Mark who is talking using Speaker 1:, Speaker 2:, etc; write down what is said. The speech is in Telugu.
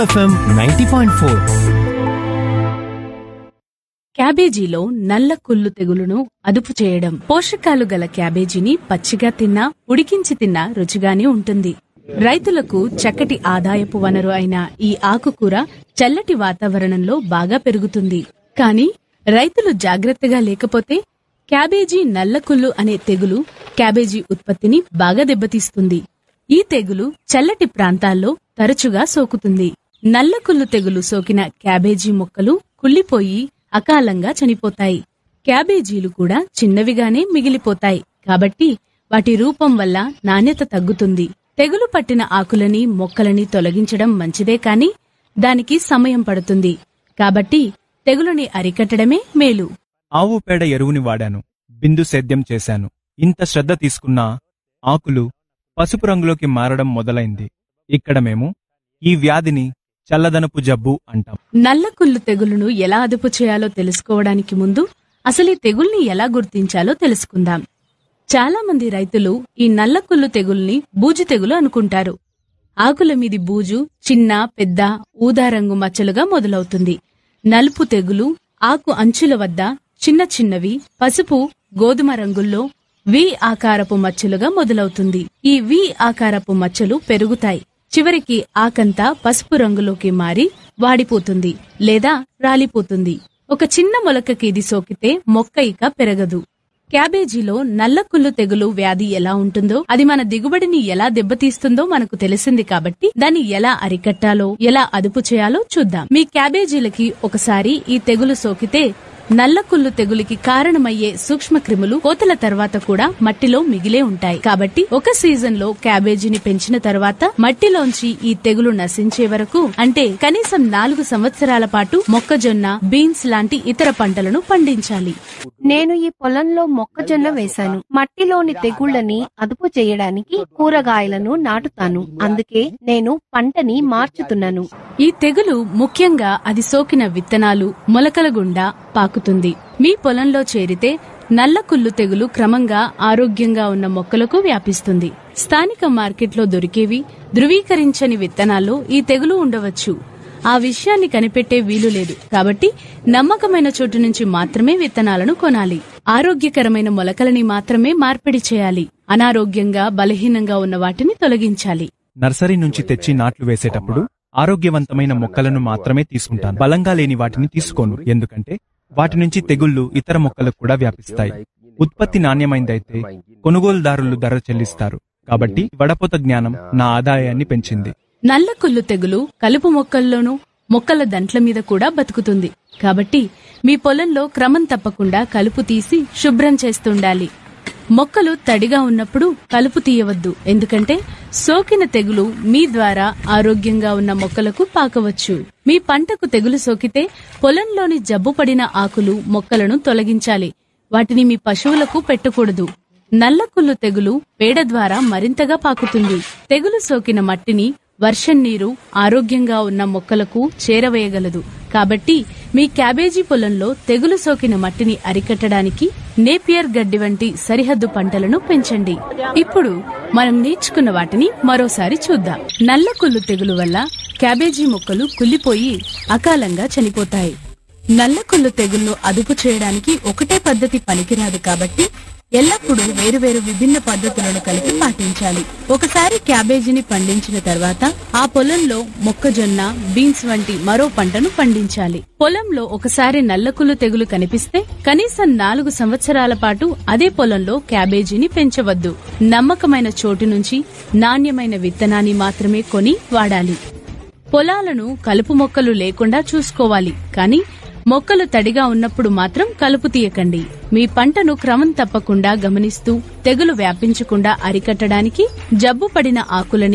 Speaker 1: ఎఫ్ఎం నైంటీ పాయింట్ ఫోర్
Speaker 2: క్యాబేజీలో నల్ల కుళ్ళు తెగులును అదుపు చేయడం పోషకాలు గల క్యాబేజీని పచ్చిగా తిన్నా ఉడికించి తిన్నా రుచిగానే ఉంటుంది రైతులకు చక్కటి ఆదాయపు వనరు అయిన ఈ ఆకుకూర చల్లటి వాతావరణంలో బాగా పెరుగుతుంది కానీ రైతులు జాగ్రత్తగా లేకపోతే క్యాబేజీ నల్లకుళ్ళు అనే తెగులు క్యాబేజీ ఉత్పత్తిని బాగా దెబ్బతీస్తుంది ఈ తెగులు చల్లటి ప్రాంతాల్లో తరచుగా సోకుతుంది నల్లకుళ్ళు తెగులు సోకిన క్యాబేజీ మొక్కలు కుళ్ళిపోయి అకాలంగా చనిపోతాయి క్యాబేజీలు కూడా చిన్నవిగానే మిగిలిపోతాయి కాబట్టి వాటి రూపం వల్ల నాణ్యత తగ్గుతుంది తెగులు పట్టిన ఆకులని మొక్కలని తొలగించడం మంచిదే కాని దానికి సమయం పడుతుంది కాబట్టి తెగులుని అరికట్టడమే మేలు
Speaker 3: ఆవు పేడ ఎరువుని వాడాను బిందు సేద్యం చేశాను ఇంత శ్రద్ధ తీసుకున్నా ఆకులు పసుపు రంగులోకి మారడం మొదలైంది ఇక్కడ మేము ఈ వ్యాధిని చల్లదనపు జబ్బు అంటాం
Speaker 2: నల్లకుళ్ళు తెగులును ఎలా అదుపు చేయాలో తెలుసుకోవడానికి ముందు అసలు ఈ తెగుల్ని ఎలా గుర్తించాలో తెలుసుకుందాం చాలా మంది రైతులు ఈ నల్లకుళ్ళు తెగుల్ని బూజు తెగులు అనుకుంటారు ఆకుల మీది బూజు చిన్న పెద్ద ఊదా రంగు మచ్చలుగా మొదలవుతుంది నలుపు తెగులు ఆకు అంచుల వద్ద చిన్న చిన్నవి పసుపు గోధుమ రంగుల్లో వి ఆకారపు మచ్చలుగా మొదలవుతుంది ఈ వి ఆకారపు మచ్చలు పెరుగుతాయి చివరికి ఆకంతా పసుపు రంగులోకి మారి వాడిపోతుంది లేదా రాలిపోతుంది ఒక చిన్న మొలకకి ఇది సోకితే మొక్క ఇక పెరగదు క్యాబేజీలో నల్లకుళ్ళు తెగులు వ్యాధి ఎలా ఉంటుందో అది మన దిగుబడిని ఎలా దెబ్బతీస్తుందో మనకు తెలిసింది కాబట్టి దాన్ని ఎలా అరికట్టాలో ఎలా అదుపు చేయాలో చూద్దాం మీ క్యాబేజీలకి ఒకసారి ఈ తెగులు సోకితే నల్లకుళ్ళు తెగులుకి కారణమయ్యే సూక్ష్మ క్రిములు కోతల తర్వాత కూడా మట్టిలో మిగిలే ఉంటాయి కాబట్టి ఒక సీజన్ లో క్యాబేజీని పెంచిన తర్వాత మట్టిలోంచి ఈ తెగులు నశించే వరకు అంటే కనీసం నాలుగు సంవత్సరాల పాటు మొక్కజొన్న బీన్స్ లాంటి ఇతర పంటలను పండించాలి
Speaker 4: నేను ఈ పొలంలో మొక్కజొన్న వేశాను మట్టిలోని తెగుళ్ళని అదుపు చేయడానికి కూరగాయలను నాటుతాను అందుకే నేను పంటని మార్చుతున్నాను
Speaker 2: ఈ తెగులు ముఖ్యంగా అది సోకిన విత్తనాలు మొలకల గుండా పాకుతుంది మీ పొలంలో చేరితే నల్లకుళ్ళు తెగులు క్రమంగా ఆరోగ్యంగా ఉన్న మొక్కలకు వ్యాపిస్తుంది స్థానిక మార్కెట్లో దొరికేవి ధృవీకరించని విత్తనాల్లో ఈ తెగులు ఉండవచ్చు ఆ విషయాన్ని కనిపెట్టే వీలు లేదు కాబట్టి నమ్మకమైన చోటు నుంచి మాత్రమే విత్తనాలను కొనాలి ఆరోగ్యకరమైన మొలకలని మాత్రమే మార్పిడి చేయాలి అనారోగ్యంగా బలహీనంగా ఉన్న వాటిని తొలగించాలి
Speaker 3: నర్సరీ నుంచి తెచ్చి నాట్లు వేసేటప్పుడు ఆరోగ్యవంతమైన మొక్కలను మాత్రమే తీసుకుంటాను బలంగా లేని వాటిని తీసుకోను ఎందుకంటే వాటి నుంచి తెగుళ్లు ఇతర మొక్కలకు కూడా వ్యాపిస్తాయి ఉత్పత్తి నాణ్యమైందైతే కొనుగోలుదారులు ధర చెల్లిస్తారు కాబట్టి వడపోత జ్ఞానం నా ఆదాయాన్ని పెంచింది
Speaker 2: నల్లకుళ్ళు తెగులు కలుపు మొక్కల్లోనూ మొక్కల దంట్ల మీద కూడా బతుకుతుంది కాబట్టి మీ పొలంలో క్రమం తప్పకుండా కలుపు తీసి శుభ్రం చేస్తుండాలి మొక్కలు తడిగా ఉన్నప్పుడు కలుపు తీయవద్దు ఎందుకంటే సోకిన తెగులు మీ ద్వారా ఆరోగ్యంగా ఉన్న మొక్కలకు పాకవచ్చు మీ పంటకు తెగులు సోకితే పొలంలోని జబ్బుపడిన ఆకులు మొక్కలను తొలగించాలి వాటిని మీ పశువులకు పెట్టకూడదు నల్లకుళ్ళు తెగులు పేడ ద్వారా మరింతగా పాకుతుంది తెగులు సోకిన మట్టిని వర్షం నీరు ఆరోగ్యంగా ఉన్న మొక్కలకు చేరవేయగలదు కాబట్టి మీ క్యాబేజీ పొలంలో తెగులు సోకిన మట్టిని అరికట్టడానికి నేపియర్ గడ్డి వంటి సరిహద్దు పంటలను పెంచండి ఇప్పుడు మనం నేర్చుకున్న వాటిని మరోసారి చూద్దాం నల్లకుళ్ళు తెగులు వల్ల క్యాబేజీ మొక్కలు కుళ్ళిపోయి అకాలంగా చనిపోతాయి నల్లకుళ్ళు తెగుళ్లు అదుపు చేయడానికి ఒకటే పద్ధతి పనికిరాదు కాబట్టి ఎల్లప్పుడూ వేరువేరు విభిన్న పద్ధతులను కలిపి పాటించాలి ఒకసారి క్యాబేజీని పండించిన తర్వాత ఆ పొలంలో మొక్కజొన్న బీన్స్ వంటి మరో పంటను పండించాలి పొలంలో ఒకసారి నల్లకుళ్ళు తెగులు కనిపిస్తే కనీసం నాలుగు సంవత్సరాల పాటు అదే పొలంలో క్యాబేజీని పెంచవద్దు నమ్మకమైన చోటు నుంచి నాణ్యమైన విత్తనాన్ని మాత్రమే కొని వాడాలి పొలాలను కలుపు మొక్కలు లేకుండా చూసుకోవాలి కానీ మొక్కలు తడిగా ఉన్నప్పుడు మాత్రం కలుపు తీయకండి మీ పంటను క్రమం తప్పకుండా గమనిస్తూ తెగులు వ్యాపించకుండా అరికట్టడానికి జబ్బు పడిన ఆకులని